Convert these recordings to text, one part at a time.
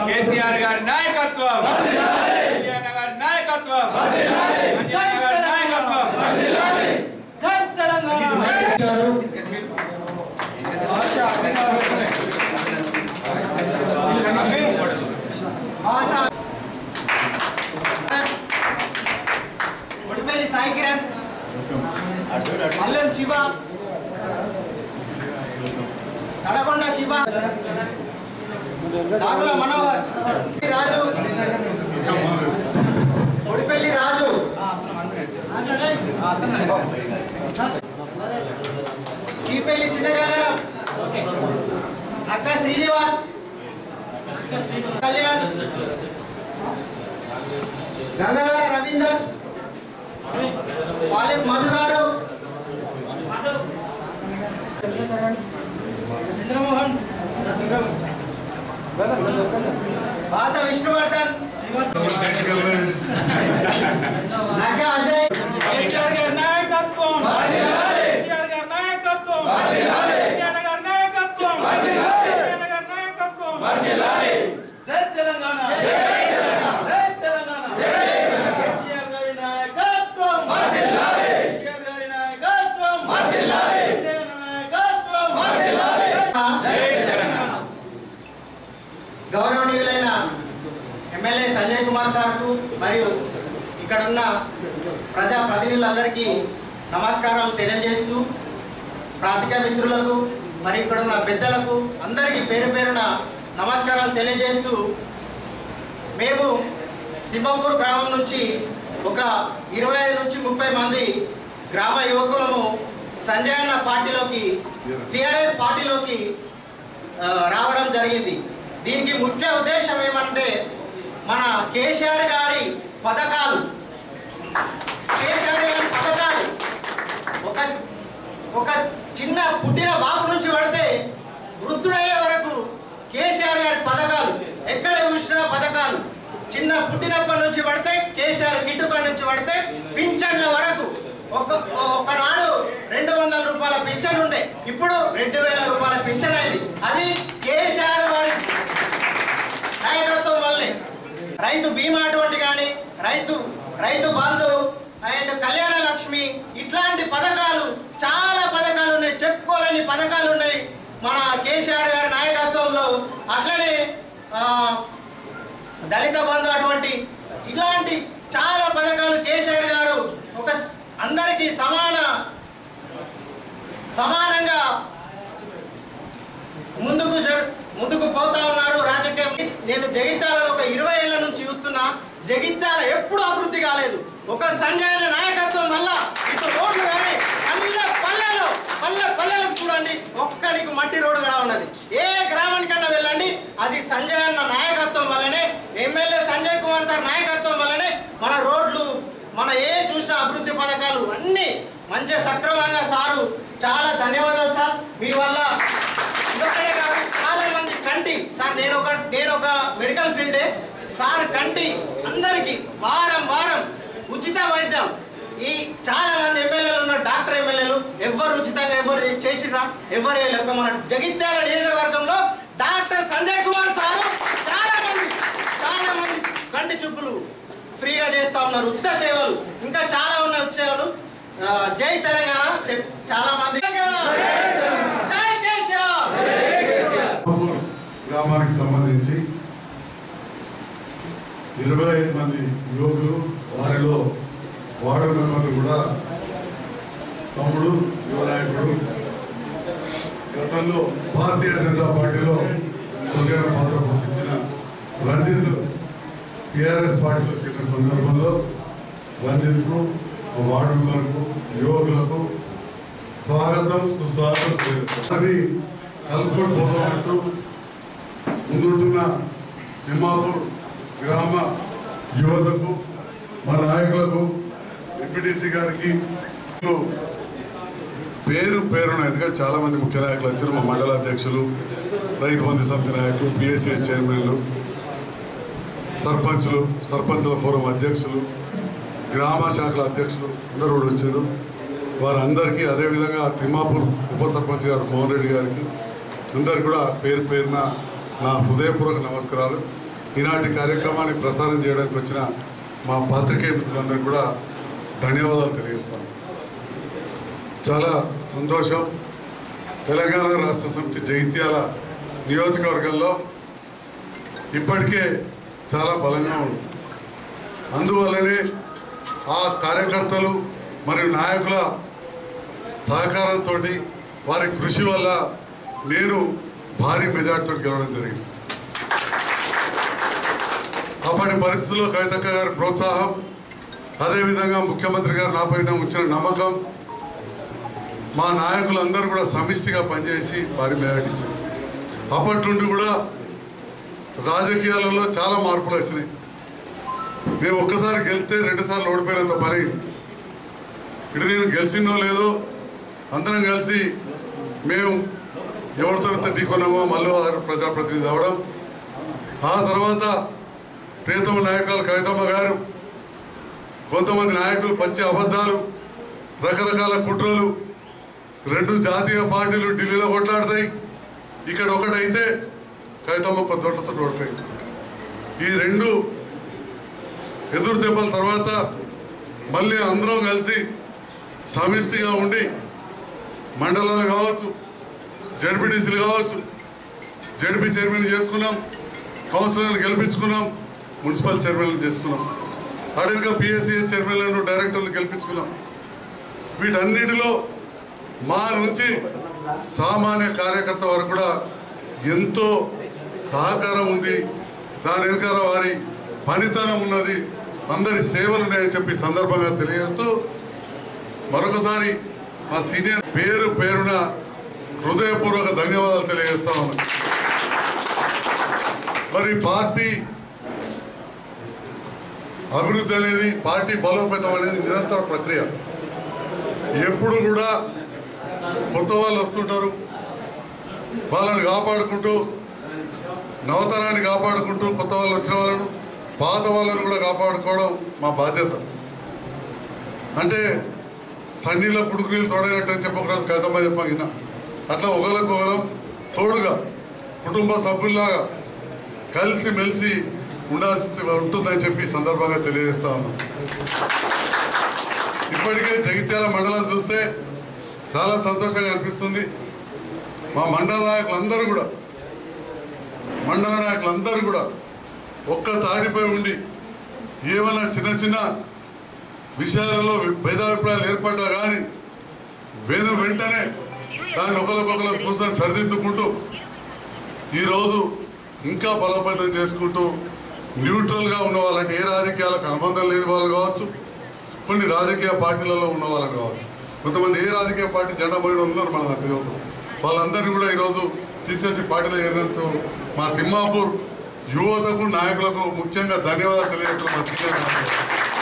కేసీఆర్ గారి నాయకత్వం కేసీఆర్ గారి నాయకత్వం అంజయ్య గారి నాయకత్వం జై తెలంగాణ ఒడిపల్లి సాయి కిరణ్ మల్లెం శివ తడగొండ శివ సాగుల మనోహర్ రాజు ఒడిపల్లి రాజు చీపల్లి చిన్నగంగారం అక్క శ్రీనివాస్ కళ్యాణ్ గంగాధర రవీందర్ పాలెం మధు గారు చంద్రమోహన్ భాష విష్ణువర్ధన్ నగ్గ అజయ్ కేసీఆర్ గారి నాయకత్వం కేసీఆర్ గారి నాయకత్వం కేసీఆర్ గారి నాయకత్వం కేసీఆర్ గారి నాయకత్వం జై తెలంగాణ జై తెలంగాణ కేసీఆర్ గారి నాయకత్వం కేసీఆర్ గారి నాయకత్వం కేసీఆర్ నాయకత్వం గౌరవనీయులైన ఎమ్మెల్యే సంజయ్ కుమార్ సార్కు మరియు ఇక్కడ ఉన్న ప్రజా ప్రతినిధులందరికీ నమస్కారాలు తెలియజేస్తూ ప్రాతిక మిత్రులకు మరి ఇక్కడ ఉన్న పెద్దలకు అందరికీ పేరు పేరున నమస్కారాలు తెలియజేస్తూ మేము తిమ్మపూర్ గ్రామం నుంచి ఒక ఇరవై ఐదు నుంచి ముప్పై మంది గ్రామ యువకులము సంజయ్ అన్న పార్టీలోకి టిఆర్ఎస్ పార్టీలోకి ఆ, రావడం జరిగింది దీనికి ముఖ్య ఉద్దేశం ఏమంటే మన కేసీఆర్ గారి పథకాలు కేసీఆర్ గారి పథకాలు ఒక ఒక చిన్న పుట్టిన బాబు నుంచి పడితే వృద్ధుడయ్యే వరకు కేసీఆర్ గారి పథకాలు ఎక్కడ చూసినా పథకాలు చిన్న పుట్టినప్పటి నుంచి పడితే కేసీఆర్ కిట్టుక నుంచి పడితే పింఛన్ల వరకు ఒక ఒకనాడు రెండు వందల రూపాయల పింఛన్ ఉండే ఇప్పుడు రెండు వేల రూపాయల పింఛన్ అయింది అది కేసీఆర్ గారి నాయకత్వం వల్లే రైతు బీమా అటువంటి కానీ రైతు రైతు బంధు అండ్ కళ్యాణ లక్ష్మి ఇట్లాంటి పథకాలు చాలా పథకాలు ఉన్నాయి చెప్పుకోలేని పథకాలు ఉన్నాయి మన కేసీఆర్ గారి నాయకత్వంలో అట్లనే ఆ, దళిత బంధు అటువంటి ఇలాంటి చాలా పథకాలు కేసీఆర్ గారు ఒక అందరికీ సమాన సమానంగా ముందుకు జరు ముందుకు పోతా ఉన్నారు రాజకీయం నేను జగిత్యాలలో ఒక ఇరవై ఏళ్ల నుంచి చూస్తున్నా జగిత్యాల ఎప్పుడు అభివృద్ధి కాలేదు ఒక సంజయ్ అనే నాయకత్వం వల్ల ఇటు రోడ్లు కానీ పల్లె పల్లెలో పల్లె పల్లెలకు చూడండి ఒక్కడికి మట్టి రోడ్డు కూడా ఉన్నది ఏ గ్రామానికన్నా వెళ్ళండి అది సంజయ్ అన్న నాయకత్వం వల్లనే ఎమ్మెల్యే సంజయ్ కుమార్ సార్ నాయకత్వం వల్లనే మన రోడ్లు మన ఏ చూసిన అభివృద్ధి పథకాలు అన్నీ మంచిగా సక్రమంగా సారు చాలా ధన్యవాదాలు సార్ మీ వల్ల ఇదొక్కడే కాదు చాలా మంది కంటి సార్ నేను ఒక నేను ఒక మెడికల్ ఫీల్డే సార్ కంటి అందరికీ వారం వారం ఉచిత వైద్యం ఈ చాలా మంది ఎమ్మెల్యేలు ఉన్నారు డాక్టర్ ఎమ్మెల్యేలు ఎవరు ఉచితంగా ఎవరు చేసిరా ఎవరు లేక మన జగిత్యాల నియోజకవర్గంలో డాక్టర్ సంజయ్ కుమార్ సారు చాలా మంది చాలా మంది కంటి చూపులు ఫ్రీగా చేస్తా ఉన్నారు ఉచిత సేవలు ఇంకా చాలా ఉన్నాయి ఉచిత సేవలు ఆ, జై తెలంగాణ చెప్- చాలా మంది జై కేసీఆర్ కొమ్మూరు గ్రామానికి సంబంధించి ఇరవై ఐదు మంది యువకులు వారిలో వార్డు మెంబర్లు కూడా తమ్ముడు యువ నాయకుడు గతంలో భారతీయ జనతా పార్టీలో చురుకైన పాత్ర పోషించిన రంజిత్ టిఆర్ఎస్ పార్టీలో చేరిన సందర్భంలో రంజిత్కు ఆ వార్డు మెంబర్కు యువకులకు స్వాగతం సుస్వాగతం చేస్తారు అది కలుపుకొని పోతామంటూ ముందుంటున్న తిమ్మాపూర్ గ్రామ యువతకు మా నాయకులకు ఎంపీటీసీ గారికి పేరు పేరున ఎందుకంటే చాలా మంది ముఖ్య నాయకులు వచ్చారు మా మండల అధ్యక్షులు రైతు బంధు సమితి నాయకులు పిఎస్సీ చైర్మన్లు సర్పంచులు సర్పంచుల ఫోరం అధ్యక్షులు గ్రామ శాఖల అధ్యక్షులు అందరూ కూడా వచ్చారు వారందరికీ అదేవిధంగా తిమ్మాపూర్ ఉప సర్పంచ్ గారు మోహన్ రెడ్డి గారికి అందరికి కూడా పేరు పేరున నా హృదయపూర్వక నమస్కారాలు ఈనాటి కార్యక్రమాన్ని ప్రసారం చేయడానికి వచ్చిన మా పాత్రికేయ మిత్రులందరికీ కూడా ధన్యవాదాలు తెలియజేస్తాను చాలా సంతోషం తెలంగాణ రాష్ట్ర సమితి జగిత్యాల నియోజకవర్గంలో ఇప్పటికే చాలా బలంగా ఉంది అందువల్లనే ఆ కార్యకర్తలు మరియు నాయకుల సహకారంతో వారి కృషి వల్ల నేను భారీ మెజార్టీతో గెలవడం జరిగింది అప్పటి పరిస్థితుల్లో కవితక్క గారి ప్రోత్సాహం అదేవిధంగా ముఖ్యమంత్రి గారు నాపైన ఉంచిన నమ్మకం మా నాయకులందరూ కూడా సమిష్టిగా పనిచేసి భారీ మెజార్టీ ఇచ్చారు అప్పటి నుండి కూడా రాజకీయాలలో చాలా మార్పులు వచ్చినాయి మేము ఒక్కసారి గెలిస్తే రెండుసార్లు ఓడిపోయినంత పని ఇటు నేను గెలిచినో లేదో అందరం కలిసి మేము ఎవరితో ఎంత ఢీకొన్నామో మళ్ళీ వారు ప్రజాప్రతినిధి అవడం ఆ తర్వాత ప్రియతమ నాయకురాలు కవితమ్మ గారు కొంతమంది నాయకులు పచ్చి అబద్ధాలు రకరకాల కుట్రలు రెండు జాతీయ పార్టీలు ఢిల్లీలో కొట్లాడతాయి ఇక్కడ ఒకటైతే కవితమ్మ కొద్దోట్లతో ఓడిపోయింది ఈ రెండు ఎదురు దెబ్బల తర్వాత మళ్ళీ అందరం కలిసి సమిష్టిగా ఉండి మండలాలు కావచ్చు జడ్పీటీసీలు కావచ్చు జడ్పీ చైర్మన్ చేసుకున్నాం కౌన్సిలర్లు గెలిపించుకున్నాం మున్సిపల్ చైర్మన్లు చేసుకున్నాం అదేవిధంగా పిఎస్సిఎస్ చైర్మన్లను డైరెక్టర్లు గెలిపించుకున్నాం వీటన్నిటిలో మా నుంచి సామాన్య కార్యకర్త వరకు కూడా ఎంతో సహకారం ఉంది దాని వెనకాల వారి పనితనం ఉన్నది అందరి సేవలు ఉన్నాయని చెప్పి సందర్భంగా తెలియజేస్తూ మరొకసారి మా సీనియర్ పేరు పేరున హృదయపూర్వక ధన్యవాదాలు తెలియజేస్తా ఉన్నా మరి పార్టీ అభివృద్ధి అనేది పార్టీ బలోపేతం అనేది నిరంతర ప్రక్రియ ఎప్పుడు కూడా కొత్త వాళ్ళు వస్తుంటారు వాళ్ళని కాపాడుకుంటూ నవతరాన్ని కాపాడుకుంటూ కొత్త వాళ్ళు వచ్చిన వాళ్ళను పాత వాళ్ళని కూడా కాపాడుకోవడం మా బాధ్యత అంటే సన్నీళ్ళ కుడుకు నీళ్ళు తోడైనట్టు అని చెప్పి ఒకరోజు కథమ్మ చెప్పాం విన్నా అట్లా ఒకరికి ఒకరం తోడుగా కుటుంబ సభ్యుల్లాగా కలిసి మెలిసి ఉండాల్సి ఉంటుందని చెప్పి ఈ సందర్భంగా తెలియజేస్తా ఉన్నాం ఇప్పటికే జగిత్యాల మండలం చూస్తే చాలా సంతోషంగా అనిపిస్తుంది మా మండల నాయకులందరూ కూడా మండల నాయకులందరూ కూడా ఒక్క తాడిపై ఉండి ఏమైనా చిన్న చిన్న విషయాలలో భేదాభిప్రాయాలు ఏర్పడ్డా కానీ వేద వెంటనే దాన్ని ఒకరికొకరు కూర్చొని సరిదిద్దుకుంటూ ఈరోజు ఇంకా బలోపేతం చేసుకుంటూ న్యూట్రల్గా ఉన్న వాళ్ళంటే ఏ రాజకీయాలకు అనుబంధం లేని వాళ్ళు కావచ్చు కొన్ని రాజకీయ పార్టీలలో ఉన్న వాళ్ళు కావచ్చు కొంతమంది ఏ రాజకీయ పార్టీ జెండా పోయిన ఉన్నారు మన అంటే వాళ్ళందరినీ కూడా ఈరోజు తీసుకొచ్చి పార్టీలో చేరినందుకు మా తిమ్మాపూర్ యువతకు నాయకులకు ముఖ్యంగా ధన్యవాదాలు తెలియజేస్తున్నాం మా సీనియర్ నాయకులకు.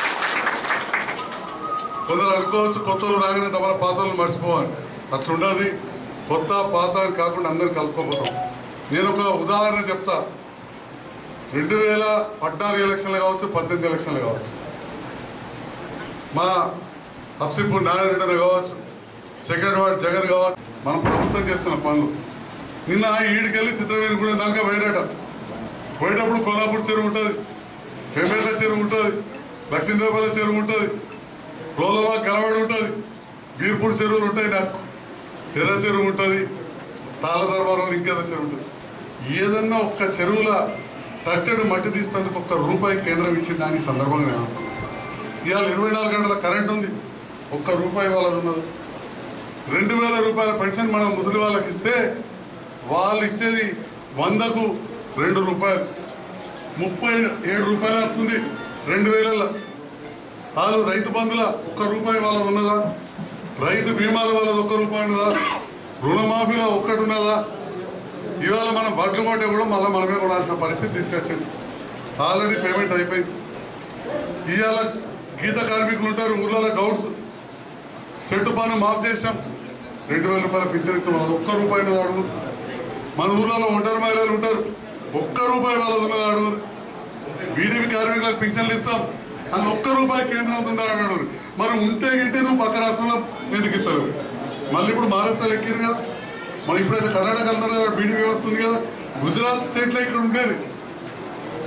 కొందరు అనుకోవచ్చు కొత్తలు రాగానే తమ పాతలు మర్చిపోవాలి అట్లుండదు కొత్త పాత అని కాకుండా అందరు కలుపుకోపోతాం నేను ఒక ఉదాహరణ చెప్తా రెండు వేల పద్నాలుగు ఎలక్షన్లు కావచ్చు పద్దెనిమిది ఎలక్షన్లు కావచ్చు మా హబ్సిపూర్ నారాయణ కావచ్చు సెకండ్ వార్డ్ జగన్ కావచ్చు మనం ప్రభుత్వం చేస్తున్న పనులు నిన్న ఈడికెళ్ళి చిత్రవేణి కూడా దాకా పోయినట పోయేటప్పుడు కోలాపూర్ చెరువు ఉంటుంది పెంబేట చెరువు ఉంటుంది లక్ష్మీదేవపల్లి చెరువు ఉంటుంది రోలవా కలవాడు ఉంటుంది బీర్పూర్ చెరువులు ఉంటాయి నాకు ఎర్ర చెరువు ఉంటుంది తాళధర్మారం ఇంకేదో చెరువు ఉంటుంది ఏదన్నా ఒక్క చెరువుల తట్టెడు మట్టి తీసేందుకు ఒక్క రూపాయి కేంద్రం ఇచ్చింది దాని సందర్భంగా నేను అంటున్నాను. ఇవాళ ఇరవై నాలుగు గంటల కరెంట్ ఉంది ఒక్క రూపాయి వాళ్ళది ఉన్నది రెండు వేల రూపాయల పెన్షన్ మనం ముసలి వాళ్ళకి ఇస్తే వాళ్ళు ఇచ్చేది వందకు రెండు రూపాయలు ముప్పై ఏడు రూపాయలు వస్తుంది రెండు వేలలో వాళ్ళు రైతు బంధుల ఒక్క రూపాయి వాళ్ళది ఉన్నదా రైతు బీమాల వాళ్ళది ఒక్క రూపాయి ఉన్నదా రుణమాఫీలో ఒక్కటి ఉన్నదా ఇవాళ మనం బట్టలు కొంటే కూడా మళ్ళీ మనమే కొనాల్సిన పరిస్థితి తీసుకొచ్చింది ఆల్రెడీ పేమెంట్ అయిపోయింది ఇవాళ గీత కార్మికులు ఉంటారు ఊర్లలో గౌడ్స్ చెట్టు పన్ను మాఫ్ చేసాం రెండు వేల రూపాయల పింఛన్ ఇస్తాం అది ఒక్క రూపాయి ఉన్నది అడుగు మన ఊర్లలో ఒంటరి మహిళలు ఉంటారు ఒక్క రూపాయి వాళ్ళది ఉన్నది అడుగురు బీడీపీ కార్మికులకు పింఛన్లు ఇస్తాం అని ఒక్క రూపాయి కేంద్రం ఉందా అని అడుగురు మరి ఉంటే గింటే నువ్వు పక్క రాష్ట్రంలో ఎందుకు ఇస్తారు మళ్ళీ ఇప్పుడు మహారాష్ట్రలో ఎక్కిరు కదా మరి ఇప్పుడైతే కర్ణాటక అన్నారు కదా బీడీ వ్యవస్థ ఉంది కదా గుజరాత్ స్టేట్లో ఇక్కడ ఉండేది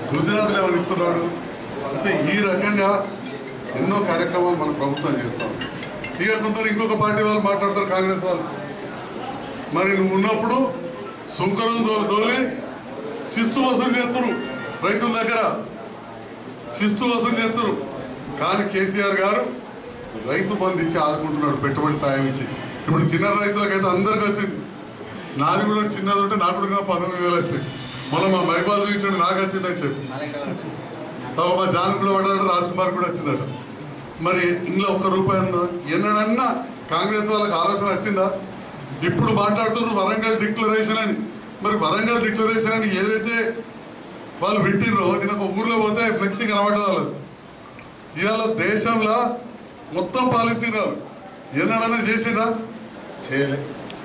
గుజరాత్లో ఏమైనా ఇస్తున్నాడు అంటే ఈ రకంగా ఎన్నో కార్యక్రమాలు మన ప్రభుత్వం చేస్తాం ఇక కొందరు ఇంకొక పార్టీ వాళ్ళు మాట్లాడతారు కాంగ్రెస్ వాళ్ళు మరి నువ్వు ఉన్నప్పుడు సుంకరం దో- దోలి శిస్తు వసూలు చేస్తారు రైతుల దగ్గర శిస్తు వసూలు చేస్తారు కానీ కేసీఆర్ గారు రైతు బంధు ఇచ్చి ఆదుకుంటున్నాడు పెట్టుబడి సాయం ఇచ్చి ఇప్పుడు చిన్న రైతులకైతే అందరికి వచ్చింది నాది కూడా చిన్నది ఉంటే నాకు కూడా పంతొమ్మిది వేలు వచ్చింది మొన్న మా మైబాల్ చూపించండి నాకు వచ్చిందని చెప్పి తమ మా జాన్ కూడా పడ్డాడు రాజ్ కుమార్ కూడా వచ్చిందట మరి ఇందులో ఒక్క రూపాయి ఉందా ఎన్నడన్నా కాంగ్రెస్ వాళ్ళకి ఆలోచన వచ్చిందా ఇప్పుడు మాట్లాడుతున్నారు వరంగల్ డిక్లరేషన్ అని మరి వరంగల్ డిక్లరేషన్ అని ఏదైతే వాళ్ళు పెట్టిర్రో నేను ఒక ఊర్లో పోతే ఫ్లెక్సీ కనబడ్డది వాళ్ళది ఇవాళ దేశంలో మొత్తం పాలించినారు ఎన్నడన్నా చేసిందా చేయలే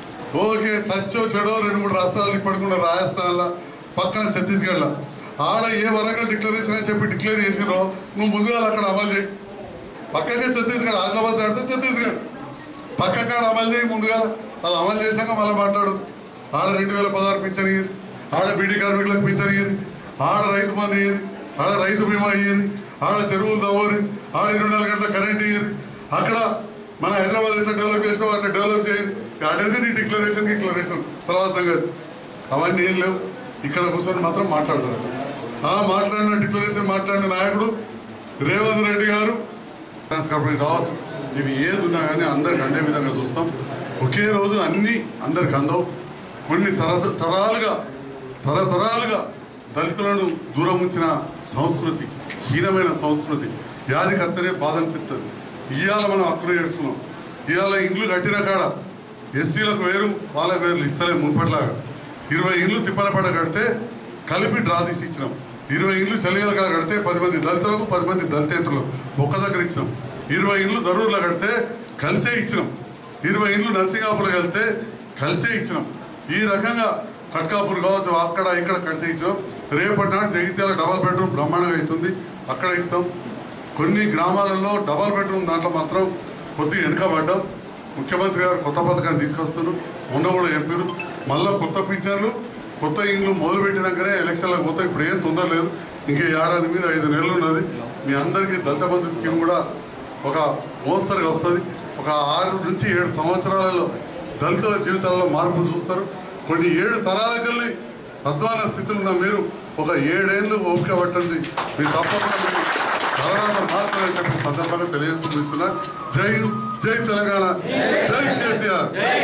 ఓకే చచ్చో చెడో రెండు మూడు రాష్ట్రాలు ఇప్పటికున్న రాజస్థాన్లో పక్కన ఛత్తీస్గఢ్లో ఆడ ఏ వరంగల్ డిక్లరేషన్ అని చెప్పి డిక్లేర్ చేసిరో నువ్వు ముందుగా అక్కడ అమలు చేయి పక్కకే ఛత్తీస్గఢ్ ఆదిలాబాద్ దాడితే ఛత్తీస్గఢ్ పక్కగా అమలు చేయి ముందుగా అది అమలు చేశాక మళ్ళీ మాట్లాడు ఆడ రెండు వేల పదహారు పింఛన్ ఇయ్యరు ఆడ బీడీ కార్మికులకు పింఛన్ ఇయ్యరు ఆడ రైతు బంధు ఇయ్యరు ఆడ రైతు బీమా ఇయ్యరు ఆడ చెరువులు తవ్వరు ఆడ ఇరవై నాలుగు గంటల కరెంట్ ఇయ్యరు అక్కడ మన హైదరాబాద్ ఎట్లా డెవలప్ చేసినాం అట్లా డెవలప్ చేయరు అడిగితే నీ డిక్లరేషన్ డిక్లరేషన్ తర్వాత సంగతి అవన్నీ ఏం లేవు ఇక్కడ కూర్చొని మాత్రం మాట్లాడతారట ఆ మాట్లాడిన డిక్లరేషన్ మాట్లాడిన నాయకుడు రేవంత్ రెడ్డి గారు ఫైనాన్స్ కార్పొరేషన్ కావచ్చు ఇవి ఏది ఉన్నా కానీ అందరికి అందే విధంగా చూస్తాం ఒకే రోజు అన్నీ అందరికి అందవు కొన్ని తర తరాలుగా తరతరాలుగా దళితులను దూరం ఉంచిన సంస్కృతి హీనమైన సంస్కృతి వ్యాధి కత్తనే బాధ అనిపిస్తుంది ఇవాళ మనం హక్కులు చేసుకున్నాం ఇవాళ ఇండ్లు కట్టిన కాడ ఎస్సీలకు వేరు వాళ్ళకి వేరు ఇస్తలే మునుపట్లాగా ఇరవై ఇండ్లు తిప్పలపడ కడితే కలిపి డ్రా తీసి ఇచ్చినాం ఇరవై ఇండ్లు చలిగలగా కడితే పది మంది దళితులకు పది మంది దళితేతరులకు ఒక్క దగ్గర ఇచ్చినాం ఇరవై ఇండ్లు దరూర్లో కడితే కలిసే ఇచ్చినాం ఇరవై ఇండ్లు నర్సింగాపూర్ వెళ్తే కలిసే ఇచ్చినాం ఈ రకంగా కట్కాపూర్ కావచ్చు అక్కడ ఇక్కడ కడితే ఇచ్చినాం రేపటి నాడు జగిత్యాల డబల్ బెడ్రూమ్ బ్రహ్మాండంగా అవుతుంది అక్కడ ఇస్తాం కొన్ని గ్రామాలలో డబల్ బెడ్రూమ్ దాంట్లో మాత్రం కొద్దిగా వెనుకబడ్డాం ముఖ్యమంత్రి గారు కొత్త పథకాన్ని తీసుకొస్తారు మొన్న కూడా చెప్పారు మళ్ళీ కొత్త పింఛన్లు కొత్త ఇండ్లు మొదలు పెట్టినాకనే ఎలక్షన్లకు పోతే ఇప్పుడు ఏం తొందర లేదు ఇంకే ఏడాది మీద ఐదు నెలలు ఉన్నది మీ అందరికీ దళిత బంధు స్కీమ్ కూడా ఒక మోస్తరుగా వస్తుంది ఒక ఆరు నుంచి ఏడు సంవత్సరాలలో దళితుల జీవితాలలో మార్పు చూస్తారు కొన్ని ఏడు తరాలకెళ్ళి అధ్వాన స్థితిలో ఉన్న మీరు ఒక ఏడేళ్ళు ఓపిక పట్టండి మీరు తప్పకుండా మీరు తర్వాత మాత్రమే చెప్పిన సందర్భంగా తెలియజేస్తున్నా జై హింద్, జై తెలంగాణ జై కేసీఆర్